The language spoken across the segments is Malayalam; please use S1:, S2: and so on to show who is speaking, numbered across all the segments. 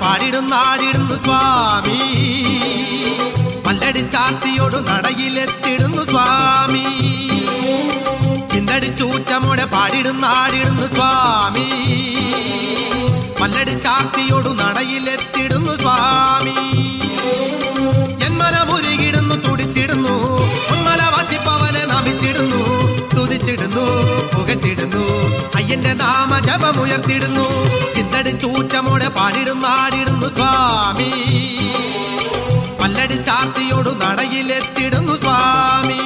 S1: പാടിടുന്നാടിടുന്നു സ്വാമി പല്ലടിച്ചാത്തിയോട് നടയിലെത്തിടുന്നു സ്വാമി ചിന്തടിച്ചൂറ്റമോടെ പാടിടുന്നാടിടുന്നു സ്വാമി പല്ലടിച്ചാത്തിയോട് നടയിലെത്തിടുന്നു സ്വാമി ജന്മനമുരുകിടുന്നു തുടിച്ചിടുന്നു ഉന്മല വസിപ്പവനെ നമിച്ചിടുന്നു സ്തുതിച്ചിടുന്നു പുകറ്റിടുന്നു അയ്യന്റെ നാമ ജപമുയർത്തിടുന്നു ചിന്തടി ചൂറ്റമോടെ പാടിടുന്നാടിടുന്നു സ്വാമി പല്ലടി ചാർത്തിയോട് നടയിലെത്തിടുന്നു സ്വാമി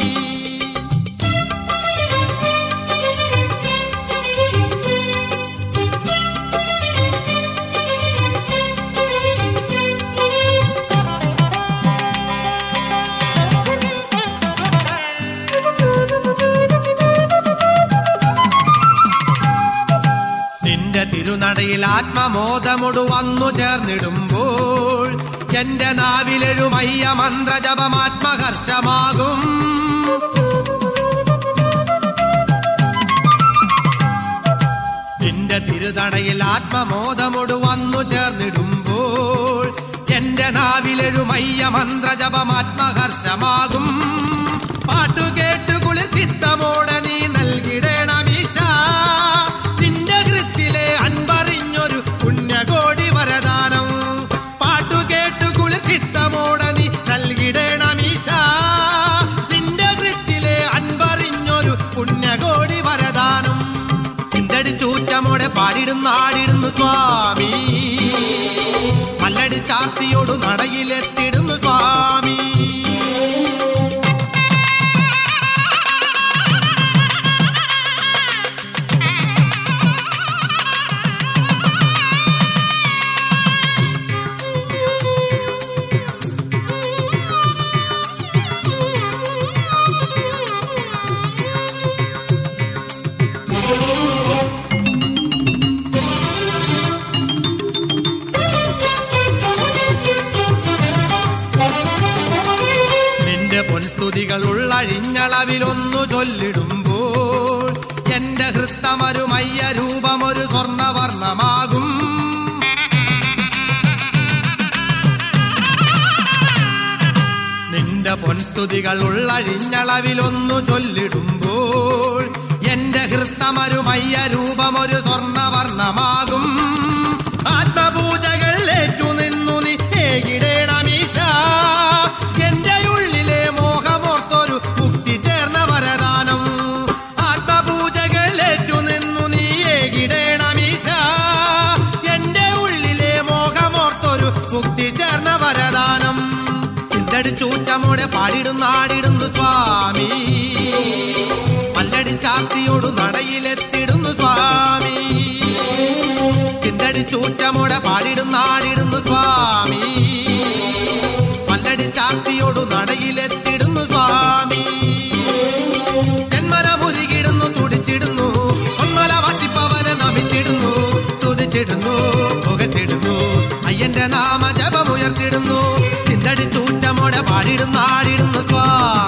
S1: നിന്റെ തിരുനടയിൽ ആത്മമോദമൊടു വന്നു ചേർന്നിടുമ്പോൾ എന്റെ നാവിലെഴുമയ്യ മന്ത്രജപം ആത്മഹർഷമാകും നിന്റെ തിരുനടയിൽ ആത്മമോദമൊടു വന്നു ചേർന്നിടുമ്പോൾ എന്റെ നാവിലെഴുമയ്യ മന്ത്രജപം ആത്മഹർഷമാകും പാട്ടു കേട്ടു കുളിർ ചിത്തമോടെ നീ നൽകിടേണമീശ നിന്റെ കൃത്തിലെ അൻപറിഞ്ഞൊരു പുണ്യകോടി വരദാനം പാട്ടു കേട്ടു കുളിർ ചിത്തമോടെ നീ നൽകിടേണമീശ നിന്റെ കൃത്തിലെ അൻപറിഞ്ഞൊരു പുണ്യകോടി വരദാനം ചിന്തടി ചൂറ്റമോടെ പാടിടുന്നാടിടുന്നു സ്വാമി മല്ലടി ചാർത്തിയോട് നടയിലെത്തിടുന്നു സ്വാമി നിന്റെ പൊൻസ്തുതികൾ ഉള്ളഴിഞ്ഞളവിലൊന്നു ചൊല്ലിടുമ്പോൾ എന്റെ ഹൃത്തമരുമയ്യ രൂപമൊരു സ്വർണവർണ്ണമാകും നിന്റെ പൊൻസ്തുതികൾ ഉള്ളഴിഞ്ഞളവിലൊന്നു ചൊല്ലിടുമ്പോൾ എന്റെ ഹൃത്തമരുമയ്യ രൂപമൊരു സ്വർണവർണ്ണമാകും ആത്മപൂജകൾ ഏറ്റു നിന്നു നീ ഏകിടേണമീശ എന്റെ ഉള്ളിലെ മോഹമോർത്തൊരു മുക്തി ചേർന്ന വരദാനം ആത്മപൂജകൾ ഏറ്റു നിന്നു നീ ഏകിടേണമീശ എന്റെ ഉള്ളിലെ മോഹമോർത്തൊരു മുക്തി ചേർന്ന വരദാനം ചിന്തടി ചൂറ്റമോടെ പാടിടുന്നാടിടുന്നു സ്വാമി പല്ലടി ചാത്തിയോട് നടയിലെത്തിടുന്നു സ്വാമി ചിന്തടി ചൂറ്റമോടെ പാടിടുന്നാടിടുന്നു സ്വാമി പല്ലടി ചാത്തിയോട് നടയിലെത്തിടുന്നു സ്വാമി ജന്മനമുരുകിടുന്നു തുടിച്ചിടുന്നു ഒന്മല വസിപ്പവനെ നമിച്ചിടുന്നു സ്തുതിച്ചിടുന്നു പുകച്ചിടുന്നു അയ്യന്റെ നാമ ജപമുയർത്തിടുന്നു ചിന്തടി ചൂറ്റമോടെ പാടിടുന്നാടിടുന്നു സ്വാമി